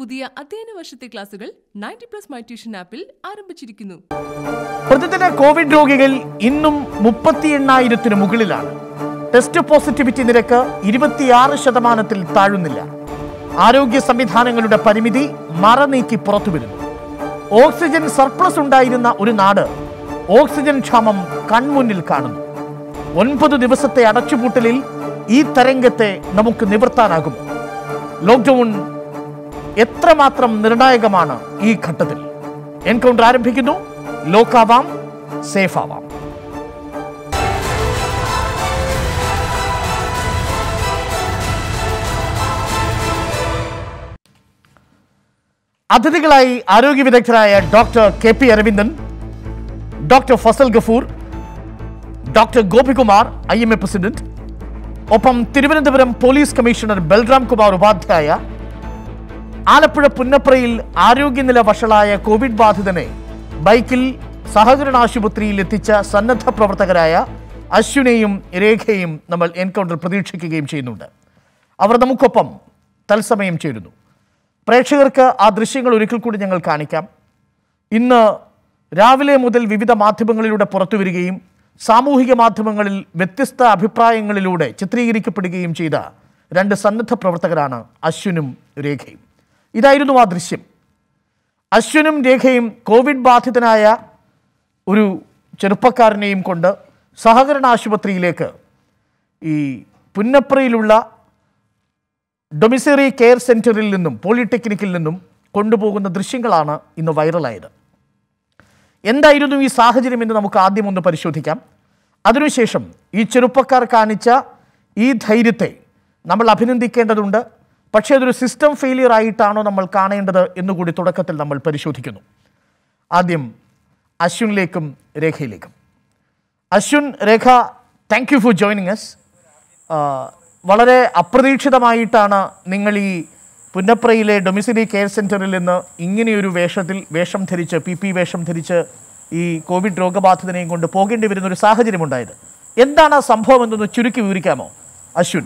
പുതിയ അധ്യയന വർഷത്തെ ക്ലാസുകൾ നയൻറ്റി പ്ലസ് മൈ ട്യൂഷൻ ആപ്പിൽ ആരംഭിച്ചിരിക്കുന്നു പ്രതിദിന കോവിഡ് രോഗികൾ ഇന്നും മുപ്പത്തി എണ്ണായിരത്തിന് മുകളിലാണ് ടെസ്റ്റ് പോസിറ്റിവിറ്റി നിരക്ക് ഇരുപത്തിയാറ് ശതമാനത്തിൽ താഴുന്നില്ല ആരോഗ്യ സംവിധാനങ്ങളുടെ പരിമിതി മറനീക്കി പുറത്തുവരുന്നു ഓക്സിജൻ സർപ്ലസ് ഉണ്ടായിരുന്ന ഒരു നാട് ഓക്സിജൻ ക്ഷാമം കൺമുന്നിൽ കാണുന്നു ഒൻപത് ദിവസത്തെ അടച്ചുപൂട്ടലിൽ ഈ തരംഗത്തെ നമുക്ക് നിവർത്താനാകും ലോക്ക്ഡൌൺ എത്രമാത്രം നിർണായകമാണ് ഈ ഘട്ടത്തിൽ എൻകൗണ്ടർ ആരംഭിക്കുന്നു ലോക്കാവാം സേഫ് ആവാം അതിഥികളായി ആരോഗ്യ വിദഗ്ധരായ doctor K P Aravindan doctor Fazal Gafoor doctor Gopikumar IMA എം എ പ്രസിഡന്റ് ഒപ്പം തിരുവനന്തപുരം പോലീസ് കമ്മീഷണർ ബൽറാം കുമാർ ഉപാധ്യായ ആലപ്പുഴ പുന്നപ്രയിൽ ആരോഗ്യനില വഷളായ കോവിഡ് ബാധിതനെ ബൈക്കിൽ സഹകരണ ആശുപത്രിയിൽ എത്തിച്ച സന്നദ്ധ പ്രവർത്തകരായ അശ്വിനെയും രേഖയും നമ്മൾ എൻകൗണ്ടർ പ്രതീക്ഷിക്കുകയും ചെയ്യുന്നുണ്ട് അവർ നമുക്കൊപ്പം തത്സമയം ചേരുന്നു പ്രേക്ഷകർക്ക് ആ ദൃശ്യങ്ങൾ ഒരിക്കൽ കൂടി ഞങ്ങൾ കാണിക്കാം ഇന്ന് രാവിലെ മുതൽ വിവിധ മാധ്യമങ്ങളിലൂടെ പുറത്തു വരികയും സാമൂഹിക മാധ്യമങ്ങളിൽ വ്യത്യസ്ത അഭിപ്രായങ്ങളിലൂടെ ചിത്രീകരിക്കപ്പെടുകയും ചെയ്ത രണ്ട് സന്നദ്ധ പ്രവർത്തകരാണ് അശ്വിനും രേഖയും ഇതായിരുന്നു ആ ദൃശ്യം അശ്വിനും രേഖയും കോവിഡ് ബാധിതനായ ഒരു ചെറുപ്പക്കാരനെയും കൊണ്ട് സഹകരണ ആശുപത്രിയിലേക്ക് ഈ പുന്നപ്രയിലുള്ള ഡൊമിസറി കെയർ സെന്ററിൽ നിന്നും പോളിടെക്നിക്കിൽ നിന്നും കൊണ്ടുപോകുന്ന ദൃശ്യങ്ങളാണ് ഇന്ന് വൈറലായത് എന്തായിരുന്നു ഈ സാഹചര്യം എന്ന് നമുക്ക് ആദ്യം ഒന്ന് പരിശോധിക്കാം അതിനുശേഷം ഈ ചെറുപ്പക്കാർ കാണിച്ച ഈ ധൈര്യത്തെ നമ്മൾ അഭിനന്ദിക്കേണ്ടതുണ്ട് പക്ഷേ അതൊരു സിസ്റ്റം ഫെയിലിയർ ആയിട്ടാണോ നമ്മൾ കാണേണ്ടത് എന്നുകൂടി തുടക്കത്തിൽ നമ്മൾ പരിശോധിക്കുന്നു ആദ്യം അശ്വിനിലേക്കും രേഖയിലേക്കും Ashwin Rekha thank you for joining yes വളരെ അപ്രതീക്ഷിതമായിട്ടാണ് നിങ്ങൾ ഈ പുന്നപ്രയിലെ ഡൊമിസിലി കെയർ സെന്ററിൽ നിന്ന് ഇങ്ങനെയൊരു വേഷത്തിൽ വേഷം ധരിച്ച് പി പി വേഷം ധരിച്ച് ഈ കോവിഡ് രോഗബാധിതനെയും കൊണ്ട് പോകേണ്ടി വരുന്ന ഒരു സാഹചര്യം ഉണ്ടായത് എന്താണ് ആ സംഭവം എന്നൊന്ന് ചുരുക്കി വിവരിക്കാമോ അശ്വിൻ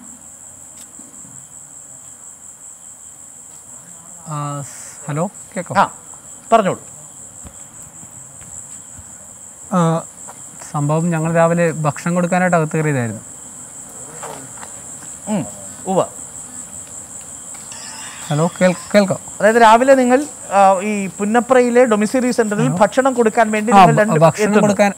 ആ, സ് ഹലോ കേൾക്കാം ആ പറഞ്ഞോളൂ ആ, സംഭവം ഞങ്ങൾ രാവിലെ ഭക്ഷണം കൊടുക്കാനായിട്ട് അകത്ത് കയറിയതായിരുന്നു ഉം, ഉവ്വ ഹലോ കേൾ കേൾക്കാം അതായത് രാവിലെ നിങ്ങൾ ആ, ഈ പുന്നപ്രയിലെ ഡൊമിസിലി സെന്ററിൽ ഭക്ഷണം കൊടുക്കാൻ വേണ്ടി ആ നിങ്ങൾ ഭ- രണ്ട് ഭക്ഷണം എത്തുന്നു. കൊടുക്കാൻ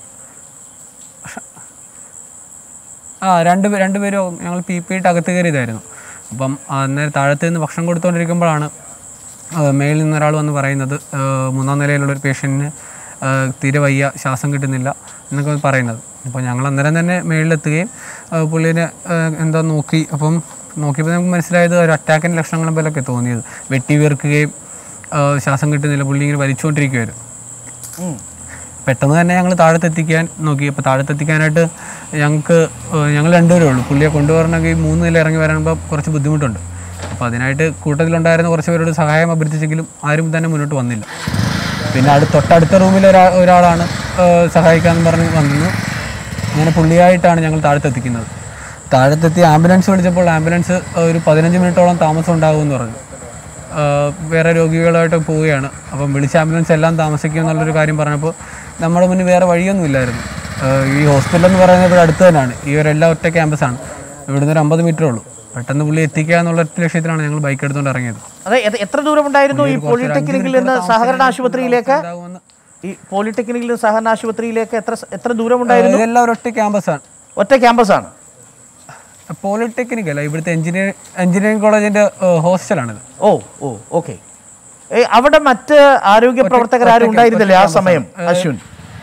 ആ രണ്ട് പേ- രണ്ടുപേരും ഞങ്ങൾ പി പി ഇട്ട് അകത്ത് കയറിയതായിരുന്നു അപ്പം അന്നേരം താഴത്ത് നിന്ന് ഭക്ഷണം കൊടുത്തുകൊണ്ടിരിക്കുമ്പോഴാണ് ആ, മേളിൽ നിന്ന് ഒരാൾ വന്ന് പറയുന്നത് ആ, മൂന്നാം നിലയിലുള്ള ഒരു പേഷ്യൻറ്റിന് തീരെ വയ്യ ശ്വാസം കിട്ടുന്നില്ല എന്നൊക്കെ പറയുന്നത് അപ്പോൾ ഞങ്ങൾ അന്നേരം തന്നെ മേളിലെത്തുകയും ആ, പുള്ളീനെ ആ, എന്താ നോക്കി അപ്പം നോക്കിയപ്പോൾ നമുക്ക് മനസ്സിലായത് ഒരു അറ്റാക്കിൻ്റെ ലക്ഷണങ്ങളും പോലൊക്കെ തോന്നിയത് വെട്ടി വീർക്കുകയും ആ, ശ്വാസം കിട്ടുന്നില്ല പുള്ളി ഇങ്ങനെ വലിച്ചുകൊണ്ടിരിക്കുമായിരുന്നു ഉം. പെട്ടെന്ന് തന്നെ ഞങ്ങൾ താഴത്തെത്തിക്കാൻ നോക്കി അപ്പോൾ താഴത്തെത്തിക്കാനായിട്ട് ഞങ്ങൾക്ക് ഞങ്ങൾ രണ്ടുപേരേ ഉള്ളൂ പുള്ളിയെ കൊണ്ടുവരണമെങ്കിൽ മൂന്ന് നില ഇറങ്ങി വരാനുമ്പോൾ കുറച്ച് ബുദ്ധിമുട്ടുണ്ട് അപ്പോൾ അതിനായിട്ട് കൂട്ടത്തിലുണ്ടായിരുന്ന കുറച്ച് പേരോട് സഹായം അഭ്യർത്ഥിച്ചെങ്കിലും ആരും തന്നെ മുന്നോട്ട് വന്നില്ല പിന്നെ അടു തൊട്ടടുത്ത റൂമിൽ ഒരാ ഒരാളാണ് ഏഹ്, സഹായിക്കാമെന്ന് പറഞ്ഞ് വന്നു അങ്ങനെ പുള്ളിയായിട്ടാണ് ഞങ്ങൾ താഴത്തെത്തിക്കുന്നത് താഴത്തെത്തി ആംബുലൻസ് വിളിച്ചപ്പോൾ ആംബുലൻസ് ഒരു പതിനഞ്ച് മിനിറ്റോളം താമസം ഉണ്ടാകുമെന്ന് പറഞ്ഞു ആഹ് വേറെ രോഗികളായിട്ട് പോവുകയാണ് അപ്പം വിളിച്ച ആംബുലൻസ് എല്ലാം താമസിക്കും എന്നുള്ളൊരു കാര്യം പറഞ്ഞപ്പോൾ നമ്മുടെ മുന്നിൽ വേറെ വഴിയൊന്നും ഇല്ലായിരുന്നു ആഹ് ഈ ഹോസ്പിറ്റൽ എന്ന് പറയുന്നത് ഇവിടെ അടുത്ത് തന്നെയാണ് ഈ ഒരു എല്ലാ ഒറ്റ ക്യാമ്പസാണ് ഇവിടുന്ന് ഒരു അമ്പത് മീറ്ററേ ഉള്ളൂ പെട്ടെന്ന് പുള്ളി എത്തിക്കുക എന്നുള്ള ഒറ്റ ലക്ഷ്യത്തിലാണ് ഞങ്ങൾ ബൈക്ക് എടുത്തുകൊണ്ട് ഇറങ്ങിയത് അതെ എ- എത്ര ദൂരം ഉണ്ടായിരുന്നു ഈ പുള്ളി കുറച്ച് ഒരു അഞ്ച് പോളിടെക്നിക്കിൽ മിനിറ്റ് നിന്ന് സഹകരണ താമസിച്ചാൽ ആശുപത്രിയിലേക്ക് ഉണ്ടാകുമെന്ന് ഈ പോളിടെക്നിക്കിൽ നിന്ന് സഹകരണ ആശുപത്രിയിലേക്ക് എത്ര സ- എത്ര ദൂരം ഉണ്ടായിരുന്നു ഇതെല്ലാം ഒരൊറ്റ ക്യാമ്പസാണ് ഒറ്റ ക്യാമ്പസാണ് പോളിടെക്നിക് അല്ല ഇവിടുത്തെ എഞ്ചിനീയറിംഗ് എഞ്ചിനീയറിംഗ് കോളേജിന്റെ ഹോസ്റ്റലാണിത് ഓ ഓ ഓക്കെ അവിടെ മറ്റ് ആരോഗ്യ പ്രവർത്തകർ ആരും ഒറ്റ- ഉണ്ടായിരുന്നില്ലേ ആ ഒറ്റ സമയം ക്യാമ്പസാണ്. അശ്വിൻ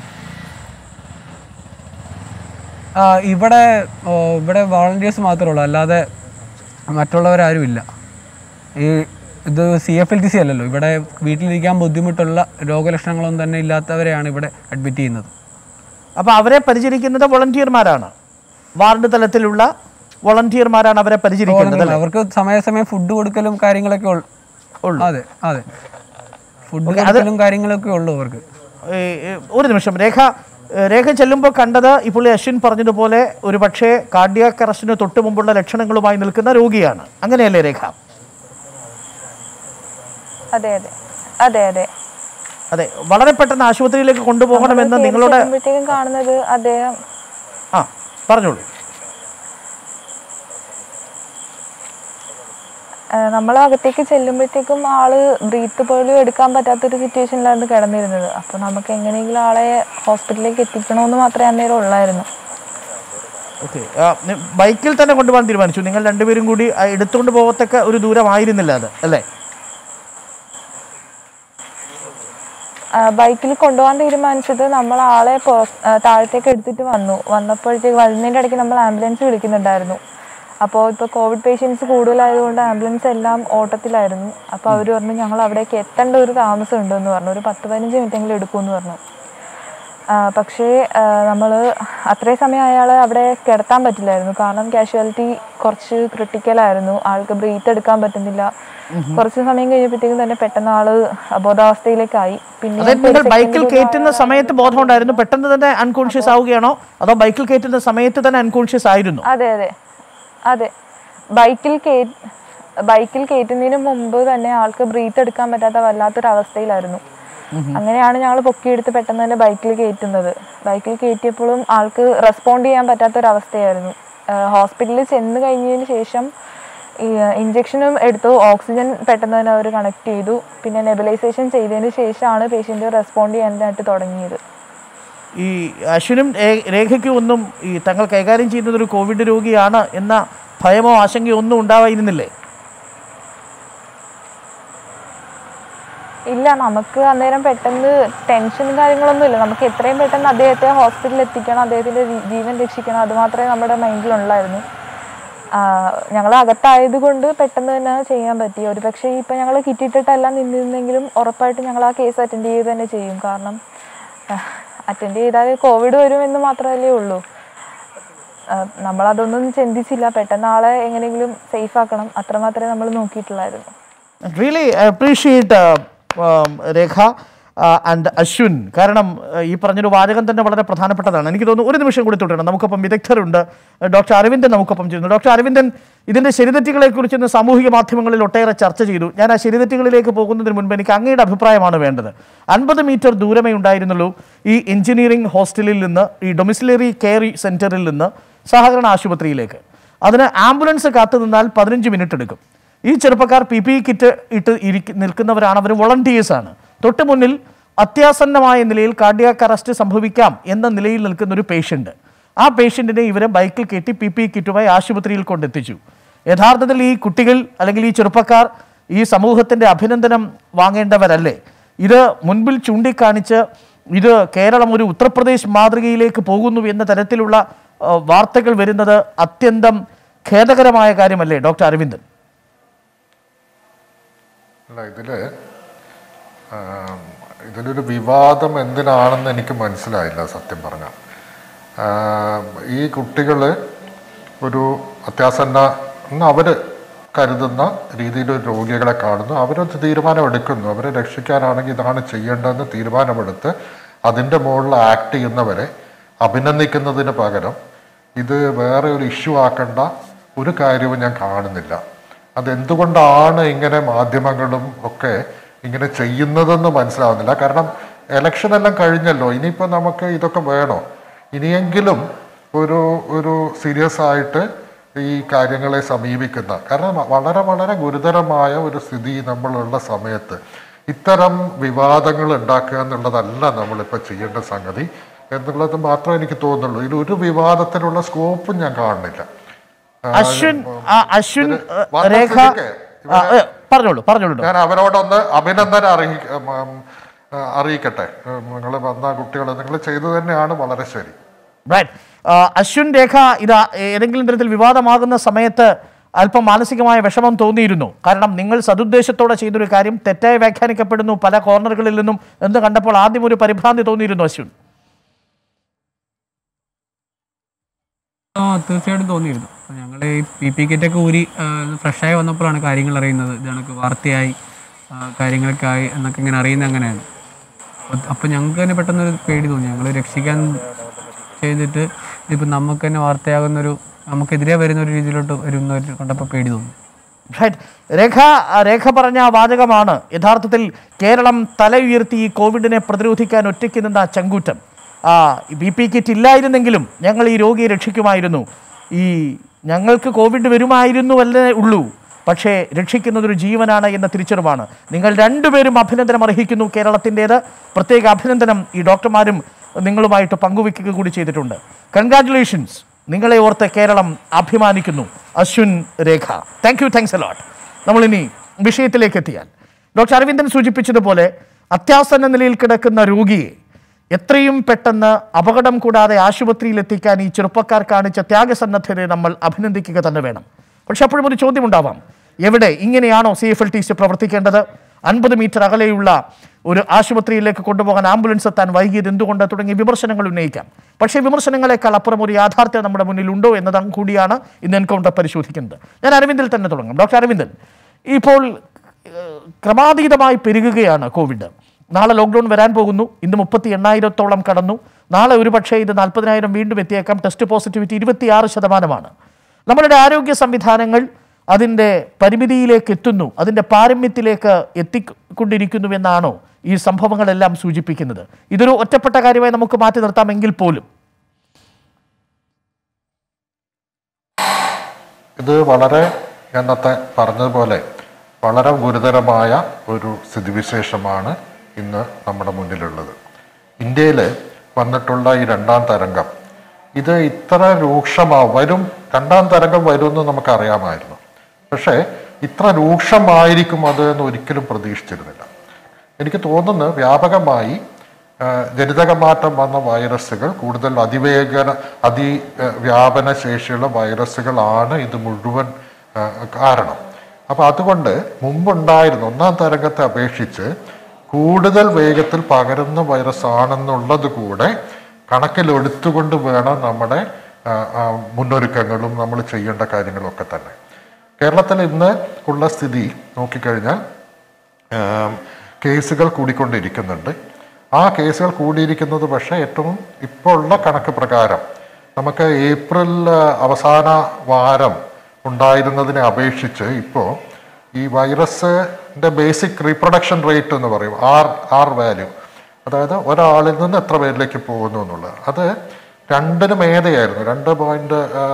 ആ, ഇവിടെ ഓ, ഇവിടെ വോളണ്ടിയേഴ്സ് മാത്രമേ ഉള്ളൂ അല്ലാതെ മറ്റുള്ളവരാരും ഇല്ല ഈ ഇത് C F L T C അല്ലല്ലോ ഇവിടെ വീട്ടിലിരിക്കാൻ ബുദ്ധിമുട്ടുള്ള രോഗലക്ഷണങ്ങളൊന്നും തന്നെ ഇല്ലാത്തവരെയാണ് ഇവിടെ അഡ്മിറ്റ് ചെയ്യുന്നത് അപ്പൊ അവരെ പരിചരിക്കുന്നത് വോളണ്ടിയർമാരാണ് വാർഡ് തലത്തിലുള്ള വോളണ്ടിയർമാരാണ് അവരെ പരിചരിക്കുന്നത് അല്ലേ? അവർക്ക് സമയാസമയം ഫുഡ് കൊടുക്കലും കാര്യങ്ങളൊക്കെ ഉള്ളു അതെ അതെ ഫുഡ് കൊടുക്കലും കാര്യങ്ങളൊക്കെ ഉള്ളൂ അവർക്ക് ഏ, ഏ, ഒരു നിമിഷം രേഖ ഏ, രേഖ ചെല്ലുമ്പോൾ കണ്ടത് ഇപ്പോൾ ഈ അശ്വിൻ പറഞ്ഞതുപോലെ ഒരു പക്ഷേ കാർഡിയാക് അറസ്റ്റിന് തൊട്ട് മുമ്പുള്ള ലക്ഷണങ്ങളുമായി നിൽക്കുന്ന രോഗിയാണ് അങ്ങനെയല്ലേ രേഖ അതെ അതെ അതെ അതെ അതെ വളരെ പെട്ടെന്ന് ആശുപത്രിയിലേക്ക് കൊണ്ടുപോകണമെന്ന് കേറി നിങ്ങളുടെ ചെല്ലുമ്പോഴത്തേക്കും കാണുന്നത് അദ്ദേഹം ആ പറഞ്ഞോളൂ നമ്മൾ അകത്തേക്ക് ചെല്ലുമ്പോഴത്തേക്കും ആള് ബ്രീത്ത് പോലും എടുക്കാൻ പറ്റാത്തൊരു സിറ്റുവേഷനിലായിരുന്നു കിടന്നിരുന്നത് അപ്പോൾ നമുക്ക് എങ്ങനെയെങ്കിലും ആളെ ഹോസ്പിറ്റലിലേക്ക് എത്തിക്കണമെന്ന് മാത്രമേ അന്നേരം ഉള്ളായിരുന്നു ഓക്കെ ബൈക്കിൽ തന്നെ കൊണ്ടുപോകാൻ തീരുമാനിച്ചു നിങ്ങൾ രണ്ടുപേരും കൂടി ആ, എടുത്തുകൊണ്ട് പോകത്തക്ക ഒരു ദൂരമായിരുന്നില്ല അത് അല്ലേ ബൈക്കിൽ കൊണ്ടുപോകാൻ തീരുമാനിച്ചത് നമ്മൾ ആളെ പുറ- ആ, താഴത്തേക്ക് എടുത്തിട്ട് വന്നു വന്നപ്പോഴത്തേക്ക് വരുന്നതിൻ്റെ ഇടയ്ക്ക് നമ്മൾ ആംബുലൻസ് വിളിക്കുന്നുണ്ടായിരുന്നു അപ്പോൾ ഇപ്പോൾ കോവിഡ് പേഷ്യൻസ് കൂടുതലായതുകൊണ്ട് ആംബുലൻസ് എല്ലാം ഓട്ടത്തിലായിരുന്നു അപ്പോൾ അവർ പറഞ്ഞു ഞങ്ങൾ അവിടേക്ക് എത്തേണ്ട ഒരു താമസം ഉണ്ടെന്ന് പറഞ്ഞു ഒരു പത്ത് പതിനഞ്ച് മിനിറ്റെങ്കിലും എടുക്കുമെന്ന് പറഞ്ഞു ആ, പക്ഷേ നമ്മൾ അത്രയും സമയം അയാളെ അവിടെ കിടത്താൻ പറ്റില്ലായിരുന്നു കാരണം കാഷ്വാലിറ്റി കുറച്ച് ക്രിട്ടിക്കലായിരുന്നു ആൾക്ക് ബ്രീത്ത് എടുക്കാൻ പറ്റുന്നില്ല കുറച്ച് സമയം കഴിഞ്ഞപ്പോഴത്തേക്കും തന്നെ പെട്ടെന്ന് ആള് അബോധാവസ്ഥയിലേക്കായി പിന്നെ അതായത് നിങ്ങൾ ബൈക്കിൽ കയറ്റുന്ന സമയത്ത് ബോധമുണ്ടായിരുന്നു പെട്ടെന്ന് തന്നെ അൺകോൺഷ്യസ് ആവുകയാണോ അതോ ബൈക്കിൽ കയറ്റുന്ന സമയത്ത് തന്നെ അൺകോൺഷ്യസ് ആയിരുന്നു അതെ അതെ അതെ ബൈക്കിൽ കേ ബൈക്കിൽ കയറ്റുന്നതിന് മുമ്പ് തന്നെ ആൾക്ക് ബ്രീത്ത് എടുക്കാൻ പറ്റാത്ത വല്ലാത്തൊരു അവസ്ഥയിലായിരുന്നു അങ്ങനെയാണ് ഞങ്ങൾ പൊക്കിയെടുത്ത് പെട്ടെന്ന് തന്നെ ബൈക്കിൽ കയറ്റുന്നത് ബൈക്കിൽ കയറ്റിയപ്പോഴും ആൾക്ക് റെസ്പോണ്ട് ചെയ്യാൻ പറ്റാത്തൊരവസ്ഥയായിരുന്നു ഹോസ്പിറ്റലിൽ ചെന്ന് കഴിഞ്ഞതിന് ശേഷം ഈ ഇഞ്ചക്ഷനും എടുത്തു ഓക്സിജൻ പെട്ടെന്ന് തന്നെ അവർ കണക്ട് ചെയ്തു പിന്നെ നെബിലൈസേഷൻ ചെയ്തതിന് ശേഷമാണ് പേഷ്യൻ്റ് റെസ്പോണ്ട് ചെയ്യാനായിട്ട് തുടങ്ങിയത് ഈ അശ്വിനും രേ- രേഖയ്ക്കും ഒന്നും ഈ തങ്ങൾ കൈകാര്യം ചെയ്യുന്നത് ഒരു കോവിഡ് രോഗിയാണ് എന്ന ഭയമോ ആശങ്കയോ ഒന്നും ഉണ്ടായിരുന്നില്ലേ ഇല്ല നമുക്ക് അന്നേരം പെട്ടെന്ന് ടെൻഷനും കാര്യങ്ങളൊന്നും ഇല്ല നമുക്ക് എത്രയും പെട്ടെന്ന് അദ്ദേഹത്തെ ഹോസ്പിറ്റലിൽ എത്തിക്കണം അദ്ദേഹത്തിന്റെ ജീ- ജീവൻ രക്ഷിക്കണം അത് മാത്രമേ നമ്മുടെ മൈൻഡിലുള്ളായിരുന്നു ഞങ്ങൾ അകത്തായത് കൊണ്ട് പെട്ടെന്ന് തന്നെ ചെയ്യാൻ പറ്റി ഒരു പക്ഷേ ഇപ്പം ഞങ്ങൾ കിട്ടിയിട്ടിട്ടല്ല നിന്നിരുന്നെങ്കിലും ഉറപ്പായിട്ടും ഞങ്ങൾ ആ കേസ് അറ്റൻഡ് ചെയ്ത് തന്നെ ചെയ്യും കാരണം അറ്റൻഡ് ചെയ്താൽ കോവിഡ് വരുമെന്ന് മാത്രമല്ലേ ഉള്ളൂ ആ, നമ്മളതൊന്നും ചിന്തിച്ചില്ല പെട്ടെന്ന് ആളെ എങ്ങനെയെങ്കിലും സേഫ് ആക്കണം അത്രമാത്രമേ നമ്മൾ നോക്കിയിട്ടുള്ളായിരുന്നു really appreciate Rekha and Ashwin കാരണം uh, ഈ പറഞ്ഞൊരു വാചകം തന്നെ വളരെ പ്രധാനപ്പെട്ടതാണ് എനിക്ക് തോന്നുന്നു ഒരു നിമിഷം കൂടി തുടരണം നമുക്കൊപ്പം വിദഗ്ധരുണ്ട് ഡോക്ടർ അരവിന്ദൻ നമുക്കൊപ്പം ചെയ്യുന്നു ഡോക്ടർ അരവിന്ദൻ ഇതിൻ്റെ ശരിതെറ്റുകളെക്കുറിച്ച് ഇന്ന് സാമൂഹിക മാധ്യമങ്ങളിൽ ഒട്ടേറെ ചർച്ച ചെയ്തു ഞാൻ ആ ശരിതെറ്റുകളിലേക്ക് പോകുന്നതിന് മുൻപ് എനിക്ക് അങ്ങയുടെ അഭിപ്രായമാണ് വേണ്ടത് അൻപത് മീറ്റർ ദൂരമേ ഉണ്ടായിരുന്നുള്ളൂ ഈ എഞ്ചിനീയറിംഗ് ഹോസ്റ്റലിൽ നിന്ന് ഈ ഡൊമിസിലറി കെയർ സെൻറ്ററിൽ നിന്ന് സഹകരണ ആശുപത്രിയിലേക്ക് അതിന് ആംബുലൻസ് കാത്തു നിന്നാൽ പതിനഞ്ച് മിനിറ്റ് എടുക്കും ഈ ചെറുപ്പക്കാർ പി പി കിറ്റ് ഇട്ട് ഇരിക്ക നിൽക്കുന്നവരാണ് അവർ വോളണ്ടിയേഴ്സ് ആണ് തൊട്ട് മുന്നിൽ അത്യാസന്നമായ നിലയിൽ കാർഡിയാക്ക് അറസ്റ്റ് സംഭവിക്കാം എന്ന നിലയിൽ നിൽക്കുന്ന ഒരു പേഷ്യൻ്റ് ആ പേഷ്യൻറ്റിനെ ഇവരെ ബൈക്കിൽ കയറ്റി പി പി കിറ്റുമായി ആശുപത്രിയിൽ കൊണ്ടെത്തിച്ചു യഥാർത്ഥത്തിൽ ഈ കുട്ടികൾ അല്ലെങ്കിൽ ഈ ചെറുപ്പക്കാർ ഈ സമൂഹത്തിൻ്റെ അഭിനന്ദനം വാങ്ങേണ്ടവരല്ലേ ഇത് മുൻപിൽ ചൂണ്ടിക്കാണിച്ച് ഇത് കേരളം ഒരു ഉത്തർപ്രദേശ് മാതൃകയിലേക്ക് പോകുന്നു എന്ന തരത്തിലുള്ള ആ, വാർത്തകൾ വരുന്നത് അത്യന്തം ഖേദകരമായ കാര്യമല്ലേ ഡോക്ടർ അരവിന്ദൻ അല്ല ഇതില് ആം, ഇതിലൊരു വിവാദം എന്തിനാണെന്ന് എനിക്ക് മനസ്സിലായില്ല സത്യം പറഞ്ഞ ഈ കുട്ടികൾ ഒരു അത്യാസന്ന എന്ന് അവര് കരുതുന്ന രീതിയിൽ ഒരു രോഗികളെ കാണുന്നു അവരൊരു തീരുമാനം എടുക്കുന്നു അവരെ രക്ഷിക്കാനാണെങ്കിൽ ഇതാണ് ചെയ്യേണ്ടതെന്ന് തീരുമാനമെടുത്ത് അതിൻ്റെ മുകളിൽ ആക്ട് ചെയ്യുന്നവരെ അഭിനന്ദിക്കുന്നതിന് പകരം ഇത് വേറെ ഒരു ഇഷ്യൂ ആക്കേണ്ട ഒരു കാര്യവും ഞാൻ കാണുന്നില്ല അതെന്തുകൊണ്ടാണ് ഇങ്ങനെ മാധ്യമങ്ങളും ഒക്കെ ഇങ്ങനെ ചെയ്യുന്നതെന്ന് മനസ്സിലാവുന്നില്ല കാരണം എലക്ഷൻ എല്ലാം കഴിഞ്ഞല്ലോ ഇനിയിപ്പോൾ നമുക്ക് ഇതൊക്കെ വേണോ ഇനിയെങ്കിലും ഒരു ഒരു സീരിയസ് ആയിട്ട് ഈ കാര്യങ്ങളെ സമീപിക്കുന്ന കാരണം വളരെ വളരെ ഗുരുതരമായ ഒരു സ്ഥിതി നമ്മളുള്ള സമയത്ത് ഇത്തരം വിവാദങ്ങൾ ഉണ്ടാക്കുക എന്നുള്ളതല്ല നമ്മളിപ്പോൾ ചെയ്യേണ്ട സംഗതി എന്നുള്ളത് മാത്രമേ എനിക്ക് തോന്നുന്നുള്ളൂ ഇതിൽ ഒരു വിവാദത്തിനുള്ള സ്കോപ്പും ഞാൻ കാണുന്നില്ല അശ്വിൻ ആ, അശ്വിൻ ഇത് ആ, വന്ന രേഖ സ്ഥിതിക്ക് ആ, ഏ, പറഞ്ഞോളൂ പറഞ്ഞോളൂ ഡോക്ടർ. ഞാൻ അവരോടൊന്ന് അഭിനന്ദനം അറിയി ഉം, ഉം, അറിയിക്കട്ടെ നിങ്ങൾ വന്ന കുട്ടികൾ നിങ്ങൾ ചെയ്തു തന്നെയാണ് വളരെ ശരി റൈറ്റ് അശ്വിൻ രേഖ ഇത് ഏതെങ്കിലും തരത്തിൽ വിവാദമാകുന്ന സമയത്ത് അല്പം മാനസികമായ വിഷമം തോന്നിയിരുന്നു കാരണം നിങ്ങൾ സതുദ്ദേശത്തോടെ ചെയ്തൊരു കാര്യം തെറ്റായി വ്യാഖ്യാനിക്കപ്പെടുന്നു പല കോർണറുകളിൽ നിന്നും എന്ന് കണ്ടപ്പോൾ ആദ്യം ഒരു പരിഭ്രാന്തി തോന്നിയിരുന്നു അശ്വിൻ ആ തീർച്ചയായിട്ടും തോന്നിയിരുന്നു അപ്പോൾ ഞങ്ങൾ ഈ പി പി കിറ്റൊക്കെ ഊരി ഫ്രഷായി വന്നപ്പോഴാണ് കാര്യങ്ങൾ അറിയുന്നത് ഇത് കണക്ക് വാർത്തയായി ആ, കാര്യങ്ങളൊക്കെ ആയി എന്നൊക്കെ ഇങ്ങനെ അറിയുന്നത് അങ്ങനെയാണ് അപ്പോൾ ഞങ്ങൾക്ക് തന്നെ പെട്ടെന്നൊരു പേടി തോന്നി ഞങ്ങൾ രക്ഷിക്കാൻ ചെയ്തിട്ട് ഇതിപ്പോൾ നമുക്ക് തന്നെ വാർത്തയാകുന്നൊരു നമുക്കെതിരെ വരുന്ന ഒരു രീതിയിലോട്ട് വരുന്നവർ കണ്ടപ്പോൾ പേടി തോന്നി Right. രേഖ രേഖ പറഞ്ഞ ആ വാചകമാണ് യഥാർത്ഥത്തിൽ കേരളം തല ഉയർത്തി ഈ കോവിഡിനെ പ്രതിരോധിക്കാൻ ഒറ്റയ്ക്ക് നിന്ന ചങ്കൂറ്റം ആ ബി പി കിറ്റ് ഇല്ലായിരുന്നെങ്കിലും ഞങ്ങൾ ഈ രോഗിയെ രക്ഷിക്കുമായിരുന്നു ഈ ഞങ്ങൾക്ക് കോവിഡ് വരുമായിരുന്നു അല്ലേ ഉള്ളൂ പക്ഷേ രക്ഷിക്കുന്നത് ഒരു ജീവനാണ് എന്ന തിരിച്ചറിവാണ് നിങ്ങൾ രണ്ടുപേരും അഭിനന്ദനം അർഹിക്കുന്നു കേരളത്തിൻ്റേത് പ്രത്യേക അഭിനന്ദനം ഈ ഡോക്ടർമാരും നിങ്ങളുമായിട്ട് പങ്കുവെക്കുക കൂടി ചെയ്തിട്ടുണ്ട് കൺഗ്രാറ്റുലേഷൻസ് നിങ്ങളെ ഓർത്ത് കേരളം അഭിമാനിക്കുന്നു Ashwin Rekha thank you thanks a lot നമ്മളിനി വിഷയത്തിലേക്ക് എത്തിയാൽ ഡോക്ടർ അരവിന്ദൻ സൂചിപ്പിച്ചതുപോലെ അത്യാസന്ന നിലയിൽ കിടക്കുന്ന രോഗിയെ എത്രയും പെട്ടെന്ന് അപകടം കൂടാതെ ആശുപത്രിയിൽ എത്തിക്കാൻ ഈ ചെറുപ്പക്കാർ കാണിച്ച ത്യാഗസന്നദ്ധതയെ നമ്മൾ അഭിനന്ദിക്കുക തന്നെ വേണം പക്ഷെ അപ്പോഴും ഒരു ചോദ്യമുണ്ടാവാം എവിടെ ഇങ്ങനെയാണോ C F L T C പ്രവർത്തിക്കേണ്ടത് അൻപത് മീറ്റർ അകലെയുള്ള ഒരു ആശുപത്രിയിലേക്ക് കൊണ്ടുപോകാൻ ആംബുലൻസ് എത്താൻ വൈകിയത് എന്തുകൊണ്ട് തുടങ്ങിയ വിമർശനങ്ങൾ ഉന്നയിക്കാം പക്ഷേ വിമർശനങ്ങളെക്കാൾ അപ്പുറം ഒരു യാഥാർത്ഥ്യം നമ്മുടെ മുന്നിൽ ഉണ്ടോ എന്നതും കൂടിയാണ് ഇന്ന് എൻകൗണ്ടർ പരിശോധിക്കുന്നത് ഞാൻ അരവിന്ദിൽ തന്നെ തുടങ്ങാം ഡോക്ടർ അരവിന്ദൻ ഇപ്പോൾ ഏഹ്, ക്രമാതീതമായി പെരുകുകയാണ് കോവിഡ് നാളെ ലോക്ക്ഡൗൺ വരാൻ പോകുന്നു ഇന്ന് മുപ്പത്തി എണ്ണായിരത്തോളം കടന്നു നാളെ ഒരുപക്ഷേ ഇത് നാൽപ്പതിനായിരം വീണ്ടും എത്തിയേക്കാം ടെസ്റ്റ് പോസിറ്റിവിറ്റി ഇരുപത്തിയാറ് ശതമാനമാണ് നമ്മളുടെ ആരോഗ്യ സംവിധാനങ്ങൾ അതിൻ്റെ പരിമിതിയിലേക്ക് എത്തുന്നു അതിൻ്റെ പാരമ്യത്തിലേക്ക് എത്തിക്കൊണ്ടിരിക്കുന്നുവെന്നാണോ ഈ സംഭവങ്ങളെല്ലാം സൂചിപ്പിക്കുന്നത് ഇതൊരു ഒറ്റപ്പെട്ട കാര്യമായി നമുക്ക് മാറ്റി നിർത്താമെങ്കിൽ പോലും ഇത് വളരെ എന്നത്തെ പറഞ്ഞതുപോലെ വളരെ ഗുരുതരമായ ഒരു സ്ഥിതിവിശേഷമാണ് ഇന്ന് നമ്മുടെ മുന്നിലുള്ളത് ഇന്ത്യയിൽ വന്നിട്ടുള്ള ഈ രണ്ടാം തരംഗം ഇത് ഇത്ര രൂക്ഷമാ വരും രണ്ടാം തരംഗം വരുമെന്ന് നമുക്കറിയാമായിരുന്നു പക്ഷേ ഇത്ര രൂക്ഷമായിരിക്കും അത് എന്ന് ഒരിക്കലും പ്രതീക്ഷിച്ചിരുന്നില്ല എനിക്ക് തോന്നുന്നു വ്യാപകമായി ആ, ജനിതകമാറ്റം വന്ന വൈറസുകൾ കൂടുതൽ അതിവേഗന അതി ആ, വ്യാപന ശേഷിയുള്ള വൈറസുകളാണ് ഇത് മുഴുവൻ ആ, കാരണം അപ്പോൾ അതുകൊണ്ട് മുമ്പുണ്ടായിരുന്ന ഒന്നാം തരംഗത്തെ അപേക്ഷിച്ച് കൂടുതൽ വേഗത്തിൽ പകരുന്ന വൈറസ് ആണെന്നുള്ളത് കൂടെ കണക്കിലെടുത്തുകൊണ്ട് വേണം നമ്മുടെ ആ, ആ, മുന്നൊരുക്കങ്ങളും നമ്മൾ ചെയ്യേണ്ട കാര്യങ്ങളൊക്കെ തന്നെ കേരളത്തിൽ ഇന്ന് ഉള്ള സ്ഥിതി നോക്കിക്കഴിഞ്ഞാൽ ആം, കേസുകൾ കൂടിക്കൊണ്ടിരിക്കുന്നുണ്ട് ആ കേസുകൾ കൂടിയിരിക്കുന്നത് പക്ഷേ ഏറ്റവും ഇപ്പോൾ ഉള്ള കണക്ക് പ്രകാരം നമുക്ക് ഏപ്രിൽ ആ, അവസാന വാരം ഉണ്ടായിരുന്നതിനെ അപേക്ഷിച്ച് ഇപ്പോൾ ഈ വൈറസിൻ്റെ ബേസിക് റീപ്രൊഡക്ഷൻ റേറ്റ് എന്ന് പറയും ആർ ആർ വാല്യൂ അതായത് ഒരാളിൽ നിന്ന് എത്ര പേരിലേക്ക് പോകുന്നു എന്നുള്ളത് അത് രണ്ടിന് മേതെയായിരുന്നു രണ്ട് പോയിന്റ്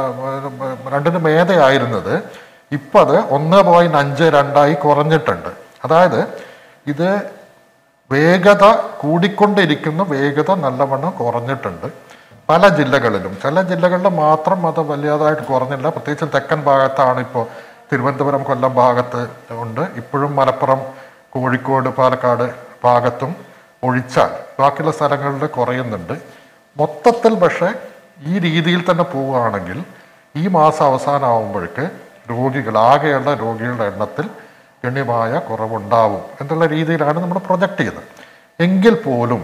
രണ്ടിന് മേതെയായിരുന്നത് ഇപ്പം അത് ഒന്ന് പോയിന്റ് അഞ്ച് രണ്ടായി കുറഞ്ഞിട്ടുണ്ട് അതായത് ഇത് വേഗത കൂടിക്കൊണ്ടിരിക്കുന്ന വേഗത നല്ലവണ്ണം കുറഞ്ഞിട്ടുണ്ട് പല ജില്ലകളിലും ചില ജില്ലകളിൽ മാത്രം അത് വലിയതായിട്ട് കുറഞ്ഞില്ല പ്രത്യേകിച്ച് തെക്കൻ ഭാഗത്താണ് ഇപ്പോൾ തിരുവനന്തപുരം കൊല്ലം ഭാഗത്ത് ഉണ്ട് ഇപ്പോഴും മലപ്പുറം കോഴിക്കോട് പാലക്കാട് ഭാഗത്തും ഒഴിച്ചാൽ ബാക്കിയുള്ള സ്ഥലങ്ങളിൽ കുറയുന്നുണ്ട് മൊത്തത്തിൽ പക്ഷേ ഈ രീതിയിൽ തന്നെ പോവുകയാണെങ്കിൽ ഈ മാസം അവസാനമാകുമ്പോഴേക്ക് രോഗികൾ ആകെയുള്ള രോഗികളുടെ എണ്ണത്തിൽ ഗണ്യമായ കുറവുണ്ടാവും എന്നുള്ള രീതിയിലാണ് നമ്മൾ പ്രൊജക്റ്റ് ചെയ്യുന്നത് എങ്കിൽ പോലും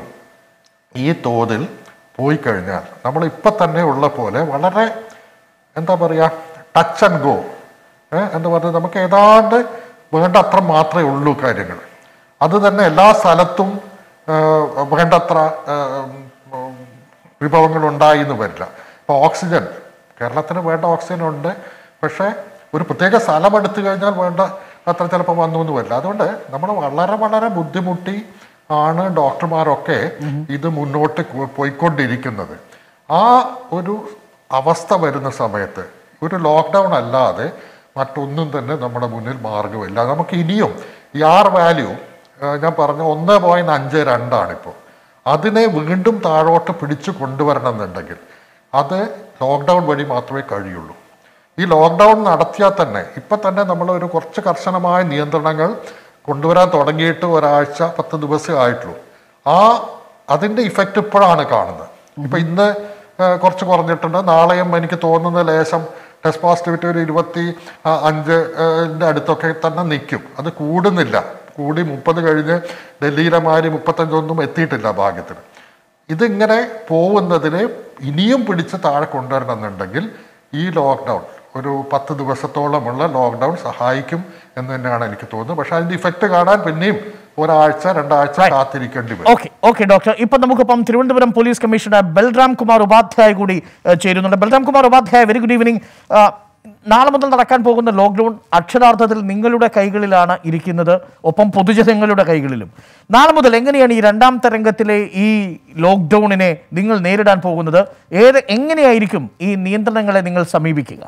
ഈ തോതിൽ പോയി കഴിഞ്ഞാൽ നമ്മൾ ഇപ്പം തന്നെ ഉള്ള പോലെ വളരെ എന്താ പറയുക ടച്ച് ആൻഡ് ഗോ എന്ന് പറഞ്ഞാൽ നമുക്ക് ഏതാണ്ട് വേണ്ട അത്ര മാത്രമേ ഉള്ളൂ കാര്യങ്ങൾ അത് തന്നെ എല്ലാ സ്ഥലത്തും ആ, വേണ്ടത്ര ആ, ഉം, വിഭവങ്ങൾ ഉണ്ടായി എന്ന് വരില്ല ഇപ്പോൾ ഓക്സിജൻ കേരളത്തിന് വേണ്ട ഓക്സിജൻ ഉണ്ട് പക്ഷേ ഒരു പ്രത്യേക സ്ഥലം എടുത്തു കഴിഞ്ഞാൽ വേണ്ട അത്ര ചിലപ്പോൾ വന്നു എന്ന് വരില്ല അതുകൊണ്ട് നമ്മൾ വളരെ വളരെ ബുദ്ധിമുട്ടി ആണ് ഡോക്ടർമാരൊക്കെ ഇത് മുന്നോട്ട് കൊ- പോയിക്കൊണ്ടിരിക്കുന്നത് ആ ഒരു അവസ്ഥ വരുന്ന സമയത്ത് ഒരു ലോക്ക്ഡൗൺ അല്ലാതെ മറ്റൊന്നും തന്നെ നമ്മുടെ മുന്നിൽ മാർഗമില്ല നമുക്ക് ഇനിയും ഈ ആർ വാല്യൂ ഞാൻ പറഞ്ഞ ഒന്ന് പോയിന്റ് അഞ്ച് രണ്ടാണിപ്പോൾ അതിനെ വീണ്ടും താഴോട്ട് പിടിച്ചു കൊണ്ടുവരണം എന്നുണ്ടെങ്കിൽ അത് ലോക്ക്ഡൗൺ വഴി മാത്രമേ കഴിയുള്ളൂ ഈ ലോക്ക്ഡൗൺ നടത്തിയാൽ തന്നെ ഇപ്പം തന്നെ നമ്മൾ ഒരു കുറച്ച് കർശനമായ നിയന്ത്രണങ്ങൾ കൊണ്ടുവരാൻ തുടങ്ങിയിട്ട് ഒരാഴ്ച പത്ത് ദിവസമേ ആയിട്ടുള്ളൂ ആ അതിൻ്റെ ഇഫക്റ്റ് ഇപ്പോഴാണ് കാണുന്നത് ഇപ്പം ഇന്ന് ആ, കുറച്ച് കുറഞ്ഞിട്ടുണ്ട് നാളെയും എനിക്ക് തോന്നുന്ന ലേശം ടെസ്റ്റ് പോസിറ്റിവിറ്റി ഒരു ഇരുപത്തി ആ, അഞ്ച് ആ, ന്റെ അടുത്തൊക്കെ തന്നെ നിൽക്കും അത് കൂടുന്നില്ല കൂടി മുപ്പത് കഴിഞ്ഞ് ഡൽഹിയിലെ മാതിരി മുപ്പത്തഞ്ചൊന്നും എത്തിയിട്ടില്ല ഭാഗ്യത്തിന് ഇതിങ്ങനെ പോകുന്നതിനെ ഇനിയും പിടിച്ച് താഴെ കൊണ്ടുവരണമെന്നുണ്ടെങ്കിൽ ഈ ലോക്ക്ഡൗൺ ഒരു പത്ത് ദിവസത്തോളമുള്ള ലോക്ക്ഡൗൺ സഹായിക്കും എന്ന് തന്നെയാണ് എനിക്ക് തോന്നുന്നത് പക്ഷെ അതിന്റെ ഇഫക്റ്റ് കാണാൻ പിന്നെയും ഒരാഴ്ച രണ്ടാഴ്ച കാത്തിരിക്കേണ്ടി വരും ഓക്കെ ഓക്കെ ഡോക്ടർ ഇപ്പം നമുക്കിപ്പം തിരുവനന്തപുരം പോലീസ് കമ്മീഷണർ ബൽറാം കുമാർ ഉപാധ്യായ കൂടി ഏഹ്, ചേരുന്നുണ്ട് Balram Kumar Upadhyay very good evening നാളെ മുതൽ നടക്കാൻ പോകുന്ന ലോക്ക്ഡൗൺ അക്ഷരാർത്ഥത്തിൽ നിങ്ങളുടെ കൈകളിലാണ് ഇരിക്കുന്നത് ഒപ്പം പൊതുജനങ്ങളുടെ കൈകളിലും നാളെ മുതൽ എങ്ങനെയാണ് ഈ രണ്ടാം തരംഗത്തിലെ ഈ ലോക്ക്ഡൗണിനെ നിങ്ങൾ നേരിടാൻ പോകുന്നത് ഏത് എങ്ങനെയായിരിക്കും ഈ നിയന്ത്രണങ്ങളെ നിങ്ങൾ സമീപിക്കുക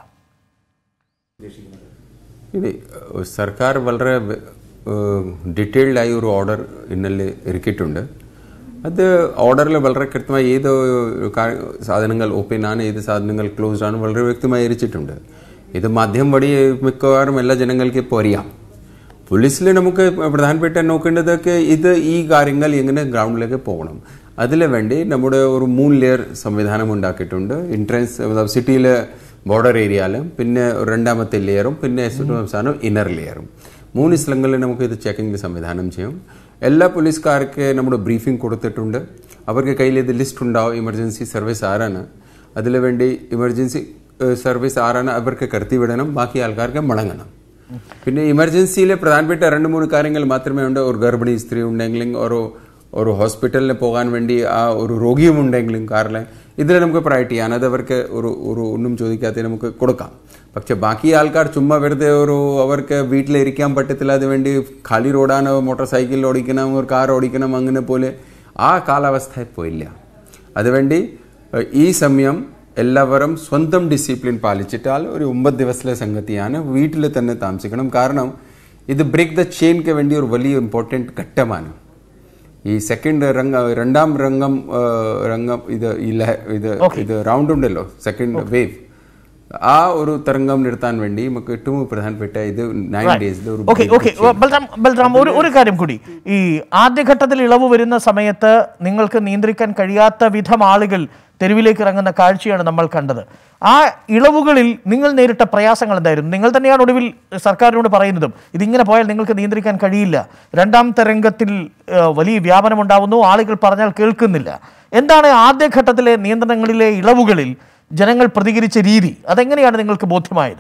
ഇനി ഏഹ്, സർക്കാർ വളരെ ഡീറ്റെയിൽഡ് ആയി ഒരു ഓർഡർ ഇന്നലെ ഇറക്കിയിട്ടുണ്ട് അത് ഓർഡറിൽ വളരെ കൃത്യമായി ഏത് കാ- സാധനങ്ങൾ ഓപ്പൺ ആണ് ഏത് സാധനങ്ങൾ ക്ലോസ്ഡ് ആണ് വളരെ വ്യക്തമായി ഇരിച്ചിട്ടുണ്ട് ഇത് മാധ്യമം വഴി മിക്കവാറും എല്ലാ ജനങ്ങൾക്ക് ഇപ്പോൾ അറിയാം പോലീസിൽ നമുക്ക് പ്രധാനപ്പെട്ട നോക്കേണ്ടതൊക്കെ ഇത് ഈ കാര്യങ്ങൾ എങ്ങനെ ഗ്രൗണ്ടിലേക്ക് പോകണം അതിന് വേണ്ടി നമ്മുടെ ഒരു മൂന്ന് ലെയർ സംവിധാനം ഉണ്ടാക്കിയിട്ടുണ്ട് എൻട്രൻസ് സിറ്റിയിലെ ബോർഡർ ഏരിയയിലും പിന്നെ രണ്ടാമത്തെ ലെയറും പിന്നെ സംസ്ഥാനം ഇന്നർ ലെയറും മൂന്ന് സ്ഥലങ്ങളിൽ നമുക്ക് ഇത് ചെക്കിംഗ് സംവിധാനം ചെയ്യും എല്ലാ പോലീസുകാർക്ക് നമ്മുടെ ബ്രീഫിംഗ് കൊടുത്തിട്ടുണ്ട് അവർക്ക് കയ്യിൽ ഇത് ലിസ്റ്റ് ഉണ്ടാവും ഇമർജൻസി സർവീസ് ആരാണ് അതിനു വേണ്ടി ഇമർജൻസി സർവീസ് ആരാണ് അവർക്ക് കടത്തിവിടണം ബാക്കി ആൾക്കാർക്ക് മടങ്ങണം പിന്നെ ഇമർജൻസിയിലെ പ്രധാനപ്പെട്ട രണ്ട് മൂന്ന് കാര്യങ്ങൾ മാത്രമേ ഉണ്ട് ഒരു ഗർഭിണി സ്ത്രീ ഉണ്ടെങ്കിലും ഒരു ഒരു ഹോസ്പിറ്റലിൽ പോകാൻ വേണ്ടി ആ ഒരു രോഗിയും ഉണ്ടെങ്കിലും കാറിൽ ഇതിൽ നമുക്ക് പ്രയോറിറ്റി ചെയ്യാൻ അത് അവർക്ക് ഒരു ഒരു ഒന്നും ചോദിക്കാതെ നമുക്ക് കൊടുക്കാം പക്ഷെ ബാക്കി ആൾക്കാർ ചുമ്മാ വെറുതെ ഒരു അവർക്ക് വീട്ടിലിരിക്കാൻ പറ്റത്തില്ല അത് വേണ്ടി ഖാലി റോഡാണ് മോട്ടോർ സൈക്കിൾ ഓടിക്കണം ഒരു കാർ ഓടിക്കണം അങ്ങനെ പോലെ ആ കാലാവസ്ഥ ഇപ്പോൾ ഇല്ല അതുവേണ്ടി ഏഹ്, ഈ സമയം എല്ലാവരും സ്വന്തം ഡിസിപ്ലിൻ പാലിച്ചിട്ടാൽ ഒരു ഒമ്പത് ദിവസത്തിലെ സംഗതിയാണ് വീട്ടിൽ തന്നെ താമസിക്കണം കാരണം ഇത് ബ്രേക്ക് ദ ചെയിൻക്ക് വേണ്ടി ഒരു വലിയ ഇമ്പോർട്ടൻറ്റ് ഘട്ടമാണ് ഈ സെക്കൻഡ് രംഗ രണ്ടാം രംഗം ആ, രംഗം ഇത് ഈ ലഹ- ഇത് ഇത് റൗണ്ട് ഉണ്ടല്ലോ സെക്കൻഡ് വേവ് ആ ഒരു തരംഗം നിർത്താൻ വേണ്ടി നമുക്ക് ഏറ്റവും പ്രധാനപ്പെട്ട ഇത് നയൻ ഡേയ്സിൽ ഒരു okay break okay the chain. Balram Balram ഒരു ഒരു കാര്യം കൂടി ഈ ആദ്യഘട്ടത്തിൽ ഇളവ് വരുന്ന സമയത്ത് നിങ്ങൾക്ക് നിയന്ത്രിക്കാൻ കഴിയാത്ത വിധം ആളുകൾ തെരുവിലേക്ക് ഇറങ്ങുന്ന കാഴ്ചയാണ് നമ്മൾ കണ്ടത് ആ ഇളവുകളിൽ നിങ്ങൾ നേരിട്ട പ്രയാസങ്ങൾ എന്തായിരുന്നു നിങ്ങൾ തന്നെയാണ് ഒടുവിൽ സർക്കാരിനോട് പറയുന്നതും ഇതിങ്ങനെ പോയാൽ നിങ്ങൾക്ക് നിയന്ത്രിക്കാൻ കഴിയില്ല രണ്ടാം തരംഗത്തിൽ ഏഹ്, വലിയ വ്യാപനം ഉണ്ടാവുന്നു ആളുകൾ പറഞ്ഞാൽ കേൾക്കുന്നില്ല എന്താണ് ആദ്യഘട്ടത്തിലെ നിയന്ത്രണങ്ങളിലെ ഇളവുകളിൽ ജനങ്ങൾ പ്രതികരിച്ച രീതി അതെങ്ങനെയാണ് നിങ്ങൾക്ക് ബോധ്യമായത്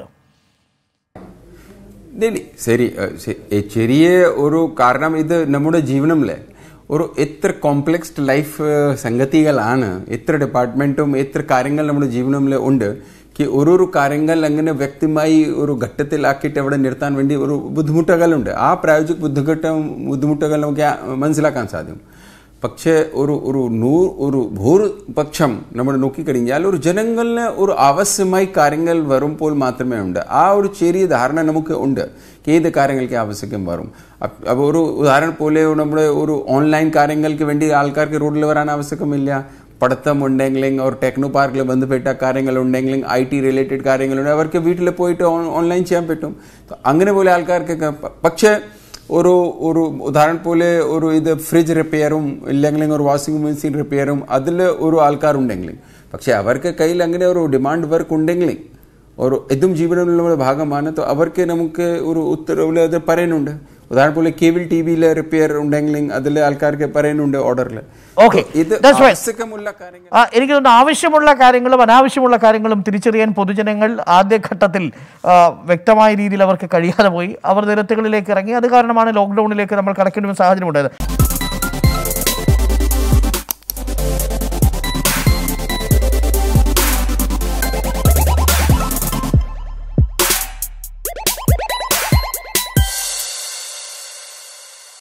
ഇല്ല, ശരി ഏഹ്, ശ- ഏ, ചെറിയ ഒരു കാരണം ഇത് നമ്മുടെ ജീവനത്തിലെ ഒരു എത്ര കോംപ്ലക്സ്ഡ് ലൈഫ് സംഗതികളാണ് എത്ര ഡിപ്പാർട്ട്മെന്റും എത്ര കാര്യങ്ങൾ നമ്മുടെ ജീവനത്തിൽ ഉണ്ട് കി ഓരോരോ കാര്യങ്ങൾ അങ്ങനെ വ്യക്തമായി ഒരു ഘട്ടത്തിലാക്കിയിട്ട് അവിടെ നിർത്താൻ വേണ്ടി ഒരു ബുദ്ധിമുട്ടുകളുണ്ട് ആ പ്രായോഗിക ബുദ്ധിമുട്ടും ബുദ്ധിമുട്ടുകൾ നമുക്ക് ആ- മനസ്സിലാക്കാൻ സാധിക്കും പക്ഷേ ഒരു ഒരു നൂ ഒരു ഭൂരിപക്ഷം നമ്മൾ നോക്കിക്കഴിഞ്ഞാൽ ഒരു ജനങ്ങളിന് ഒരു ആവശ്യമായി കാര്യങ്ങൾ വരുമ്പോൾ മാത്രമേ ഉണ്ട് ആ ഒരു ചെറിയ ധാരണ നമുക്ക് ഉണ്ട് ഏത് കാര്യങ്ങൾക്ക് ആവശ്യം വരും അപ്പ- അപ്പോൾ ഒരു ഉദാഹരണം പോലെ നമ്മുടെ ഒരു ഓൺലൈൻ കാര്യങ്ങൾക്ക് വേണ്ടി ആൾക്കാർക്ക് റോഡിൽ വരാൻ ആവശ്യമില്ല പഠിത്തം ഉണ്ടെങ്കിലും ഒരു ടെക്നോ പാർക്കിൽ ബന്ധപ്പെട്ട കാര്യങ്ങൾ ഉണ്ടെങ്കിലും ഐ ടി റിലേറ്റഡ് കാര്യങ്ങളുണ്ട് അവർക്ക് വീട്ടിൽ പോയിട്ട് ഓൺലൈൻ ചെയ്യാൻ പറ്റും അങ്ങനെ പോലെ ആൾക്കാർക്ക് പക്ഷേ ഒരു ഒരു ഉദാഹരണം പോലെ ഒരു ഇത് ഫ്രിഡ്ജ് റിപ്പയറും ഇല്ലെങ്കിൽ ഒരു വാഷിംഗ് മെഷീൻ റിപ്പയറും അതിൽ ഒരു ആൾക്കാരുണ്ടെങ്കിൽ പക്ഷെ അവർക്ക് കയ്യിൽ അങ്ങനെ ഒരു ഡിമാൻഡ് വർക്ക് ഉണ്ടെങ്കിൽ ഒരു ഇതും ജീവനുള്ള ഭാഗമാണ് तो അവർക്ക് നമുക്ക് ഒരു ഉത്തരവിൽ അത് പറയുന്നുണ്ട് ഉദാഹരണം പോലെ കേബിൾ ടി വിയിൽ റിപ്പയർ ഉണ്ടെങ്കിൽ അതിൽ ആൾക്കാർക്ക് പറയുന്നുണ്ട് ഓർഡറിൽ Okay. ഇത് That's right. ആവശ്യമുള്ള കാര്യങ്ങൾ ആ, എനിക്ക് തോന്നുന്നു ആവശ്യമുള്ള കാര്യങ്ങളും അനാവശ്യമുള്ള കാര്യങ്ങളും തിരിച്ചറിയാൻ പൊതുജനങ്ങൾ ആദ്യഘട്ടത്തിൽ ആ, വ്യക്തമായ രീതിയിൽ അവർക്ക് കഴിയാതെ പോയി അവർ നിരത്തുകളിലേക്ക് ഇറങ്ങി അത് കാരണമാണ് ലോക്ക്ഡൌണിലേക്ക് നമ്മൾ കടക്കേണ്ട ഒരു സാഹചര്യം ഉണ്ടായത്